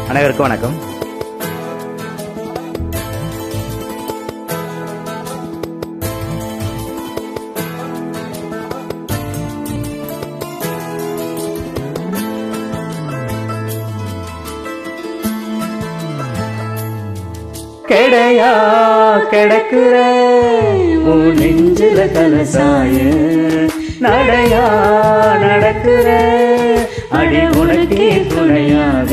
அனைவருக்கும் வணக்கம் கிடையா கிடக்குற உன் நெஞ்சில கலசாய நடையா நடக்குற அடி உனக்கே துணையாக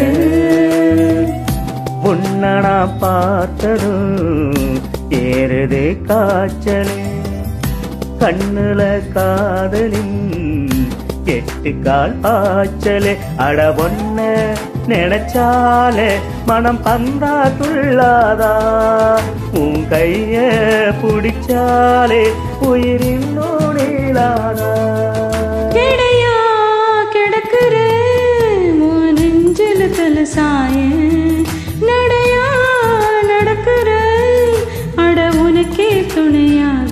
உன்னை நான் பார்த்ததும் ஏறுதே காய்ச்சலே கண்ணுல காதலின் எட்டு கால் ஆச்சலே அட ஒன்ன நினைச்சாலே மனம் பந்தா துள்ளாதா உன் கைய பிடிச்சாலே உயிரின் நீளாதா கிடையா கிடக்குற உன் நெஞ்சில தலசாய நடையா நடக்குற அட உனக்கே துணையாக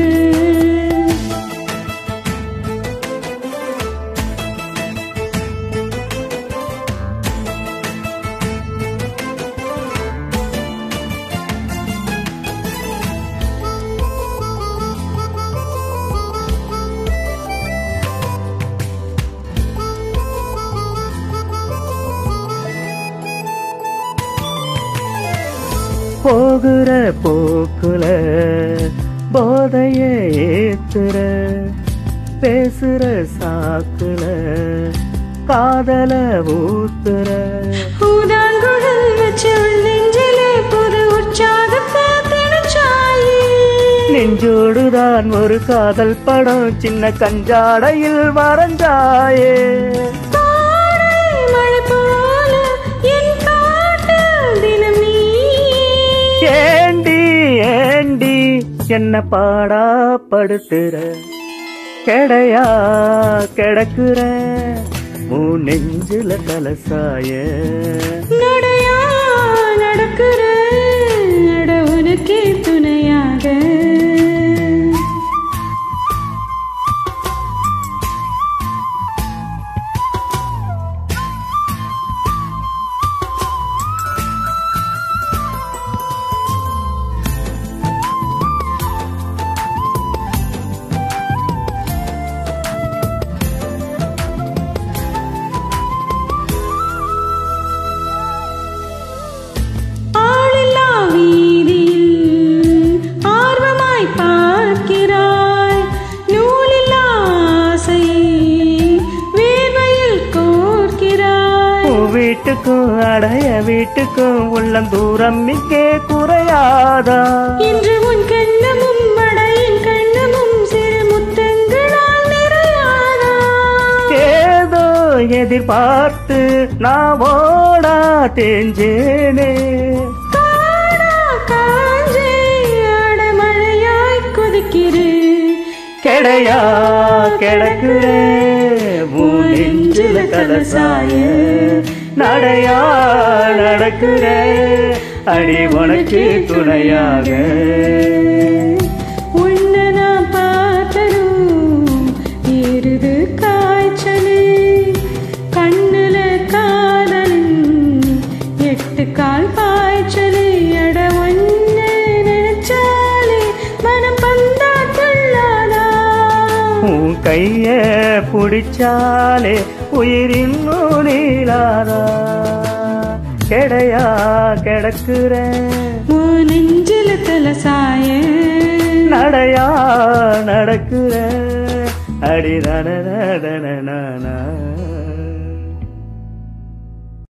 போகிற போக்குல போதைய ஏத்துற பேசுற சாக்குல காதல ஊத்துற ஊதாங்குழல் வச்சு உள் நெஞ்சிலே புது உற்சாகத்தை திணிச்சாயே நெஞ்சோடுதான் ஒரு காதல் படம் சின்ன கஞ்சாடையில் வரைஞ்சாயே தாரை மழை போல என் காட்டில் தினம் நீ ஏண்டி ஏண்டி என்ன பாடா படுத்துற கெடையா கிடக்குற உன் நெஞ்சில கலசாய நடையா நடக்கிற அட உனக்கே துணையாக ஆளில்லா வீதியில் ஆர்வமாய் பார்க்கிறாய் நூலில்லா ஆசையை வேர்வையில் கோர்க்கிறாய் உன் வீட்டுக்கும் அடைய வீட்டுக்கும் உள்ளம் தூரம் மிக்கே குறையாதா இன்று உன் கண்ணமும் மடையின் கண்ணமும் சிறு முத்தங்களால் நிறையாதா ஏதோ எதிர்பார்த்து நான் ஓடா தேஞ்சேனே காணா காஞ்சே அடமழையாய் கொதிக்கிறேன் கெடையா கிடக்குற உன் நெஞ்சில கலசாய நடையா நடக்குற அடி உனக்கு துணையாக உன்னை நான் பார்த்ததும் ஏறுது காய்ச்சலே கண்ணுல காதலின் எட்டு கால் பாய்ச்சலே அட ஒன்னு நினைச்சாலே மனம் பந்தா துள்ளாதா உன் கைய பிடிச்சாலே உயிரின் நீளாதா கெடையா கிடக்குற உன் நெஞ்சில தலசாய நடையா நடக்குற அடி நட